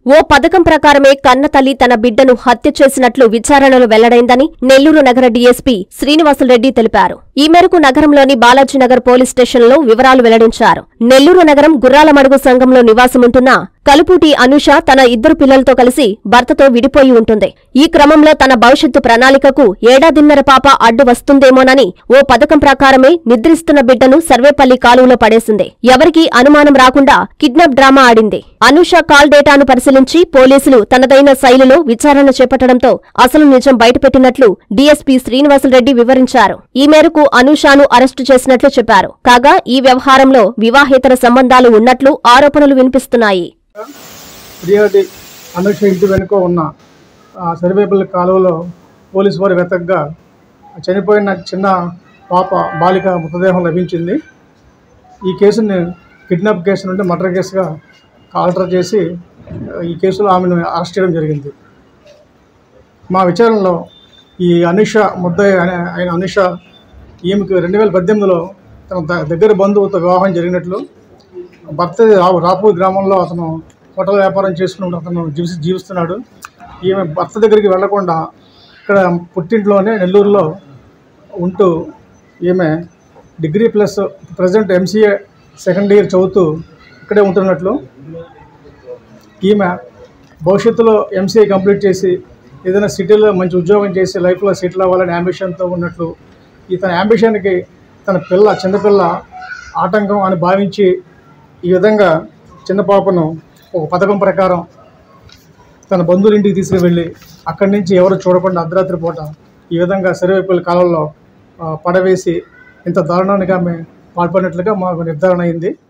ఓ పథకం ప్రకారమే కన్నతల్లి తన బిడ్డను హత్య చేసినట్లు విచారణలో వెల్లడైందని నెల్లూరు నగర డీఎస్పీ శ్రీనివాసులరెడ్డి తెలిపారు ఈ మేరకు నగరంలోని బాలాజీనగర్ పోలీస్ స్టేషన్లో వివరాలు వెల్లడించారు నెల్లూరు నగరం గుర్రాలమడుగు సంఘంలో నివాసముంటున్న కలుపూటి అనుష తన ఇద్దరు పిల్లలతో కలిసి భర్తతో విడిపోయి ఉంటుంది ఈ క్రమంలో తన భవిష్యత్తు ప్రణాళికకు ఏడాదిన్నర పాప అడ్డు వస్తుందేమోనని ఓ పథకం ప్రకారమే నిద్రిస్తున్న బిడ్డను సర్వేపల్లి కాలువలో పడేసింది ఎవరికీ అనుమానం రాకుండా కిడ్నాప్ డ్రామా ఆడింది అనుష కాల్ డేటాను పరిశీలించి పోలీసులు తనదైన శైలిలో విచారణ చేపట్టడంతో అసలు నిజం బయటపెట్టినట్లు డీఎస్పీ శ్రీనివాసులరెడ్డి వివరించారు ఈ మేరకు అనుషాను అరెస్టు చేసినట్లు చెప్పారు కాగా ఈ వ్యవహారంలో వివాహేతర సంబంధాలు ఉన్నట్లు ఆరోపణలు వినిపిస్తున్నాయి ఫిర్యాది అనుష ఇంటి వెనుక ఉన్న ఆ, సరివేపల్లి కాలువలో పోలీసు వారి వెతకగా చనిపోయిన చిన్న పాప బాలిక మృతదేహం లభించింది ఈ కేసుని కిడ్నాప్ కేసు నుండి మర్డర్ కేసుగా ఆల్టర్ చేసి ఆ, ఈ కేసులో ఆమెను అరెస్ట్ చేయడం జరిగింది మా విచారణలో ఈ అనుష ముద్దాయి అనే ఆయన అనుష ఈమెకు రెండు వేల పద్దెనిమిదిలో తన ద- దగ్గర బంధువుతో వివాహం జరిగినట్లు భర్త రా- రాపూర్ గ్రామంలో అతను హోటల్ వ్యాపారం చేసుకుని అతను జీవి జీవిస్తున్నాడు ఈమె భర్త దగ్గరికి వెళ్లకుండా ఇక్కడ పుట్టింట్లోనే నెల్లూరులో ఉంటూ ఈమె degree plus present MCA second year చదువుతూ ఇక్కడే ఉంటున్నట్లు ఈమె భవిష్యత్తులో ఎంసీఏ కంప్లీట్ చేసి ఏదైనా సిటీలో మంచి ఉద్యోగం చేసి లైఫ్లో సెటిల్ అవ్వాలని అంబిషన్తో ఉన్నట్లు ఈ తన అంబిషన్కి తన పిల్ల చిన్నపిల్ల ఆటంకం అని భావించి ఈ విధంగా చిన్న పాపను ఒక పథకం ప్రకారం తన బంధువుల ఇంటికి తీసుకువెళ్ళి అక్కడి నుంచి ఎవరు చూడకుండా అర్ధరాత్రి పూట ఈ విధంగా సరివైపుల కాలంలో పడవేసి ఇంత దారుణానికి ఆమె పాల్పడినట్లుగా మాకు నిర్ధారణ అయింది